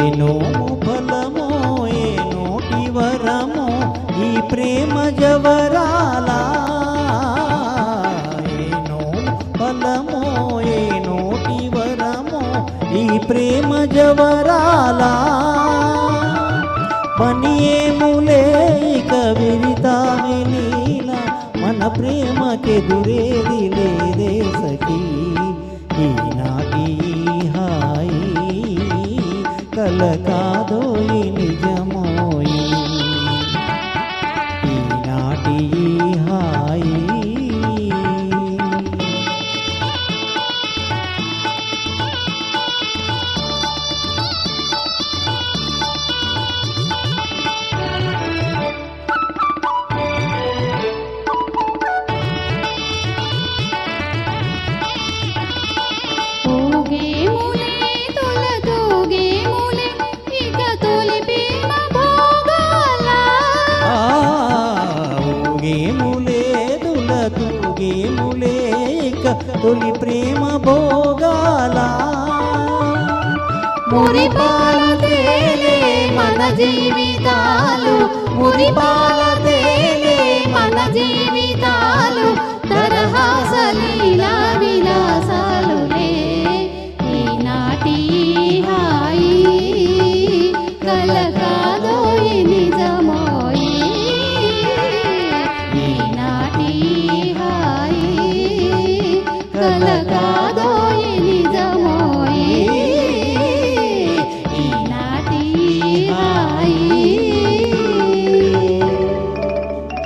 నోము ఫలమో ఏ నోటి వరమో ఈ ప్రేమ జవరాలా ఏ నోము ఫలమో ఏ నోటి వరమో ఈ ప్రేమ జవరాలా పని ఏములే ఇక విరితావి లీలా మన ప్రేమకెదురేది లేదే సఖీ ఈనాటి ఈ హాయి కల కాదోయి నిజమోయి ఈనాటి ఈ హాయి ఊగేములే తొల తూగేములే ఇక తొలి ప్రేమ భోగాల ఆ, ఊగేములే దుల తూగేములే ఇక తొలి ప్రేమ భోగాల మురిపాల తేలే మన జీవితాలు మురిపాల తేలే మన జీవితాలు తరహాసలీలా విలాసాలులే ఈనాటి హాయి కల కాదోయి నిజమోయి ఈనాటి హాయి కల కాదోయి నిజమోయి ఈనాటి హాయి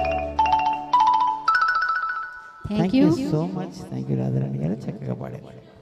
thank you so much thank you Radharani గారు చక్కగా పాడారు